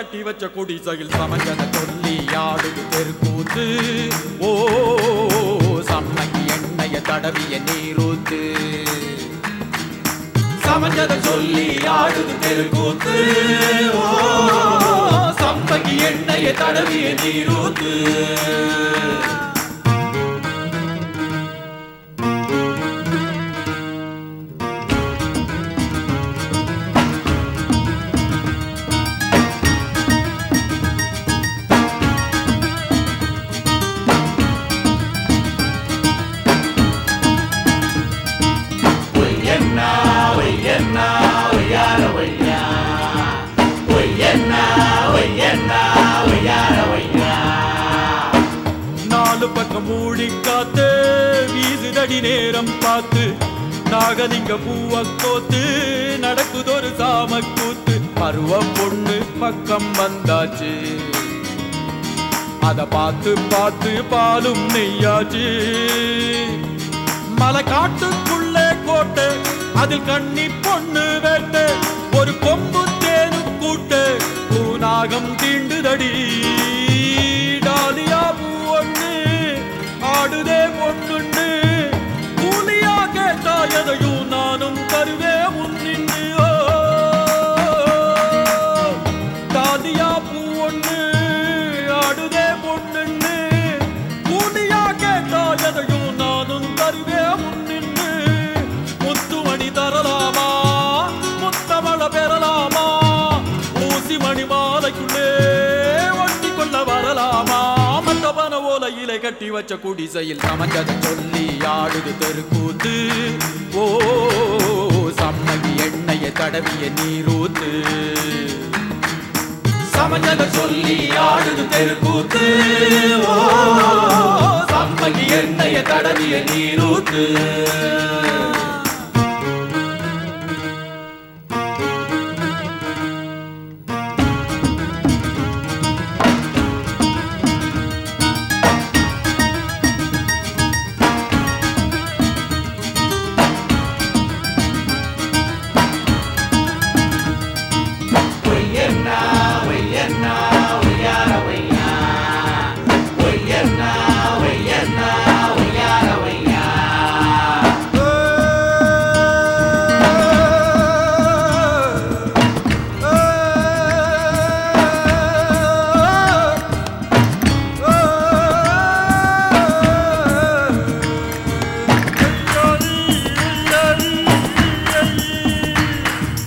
கட்டி வச்ச குடிசையில் சமைஞ்சத சொல்லி ஆடுது தெருக்கூத்து ஓ சம்மங்கி எண்ணெய தடவிய நீரூத்து சமைஞ்சத சொல்லி ஆடுது தெருக்கூத்து ஓ சம்மங்கி எண்ணெய தடவிய நீரூத்து நாலு பக்கம் மூடி காத்து வீசுதடி நேரம் பார்த்து நாகலிங்க பூவ கோத்து நடக்குதொரு சாம கூத்து பருவ பொண்ணு பக்கம் வந்தாச்சு அத பார்த்து பார்த்து பாலும் நெய்யாச்சு மலை காட்டுக்குள்ளே கோட்டை அதில் கண்ணி பொண்ணு வேட்டு ஒரு கொம்பு தேனு கூட்டு பூநாகம் தீண்டுதடி டாலியா பூ ஒண்ணு ஆடுதே பொண்ணுண்டு கூலியா கேட்டா எதையும் நானும் தருவே முன்னின்று ஓ டாலியா பூ ஒண்ணு ஆடுதே பொண்ணுன்னு கூலியா கேட்டா எதையும் நானும் தருவே முன்னின்று முத்துமணி தரலாமா முத்தமழ பெறலாமா ஊசி மணி மாலைக்குள்ளே ஒட்டி கொள்ள வரலாமா மண்டபன ஓலையிலே கட்டி வச்ச குடிசையில் சமைஞ்சதை சொல்லி ஆடுது தெருக்கூத்து ஓ சம்மகி எண்ணெய தடவிய நீரூத்து சமைஞ்சத சொல்லி ஆடுது தெருக்கூத்து ஓ சம்மகி எண்ணெய தடவிய நீரூத்து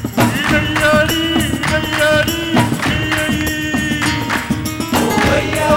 ஐயா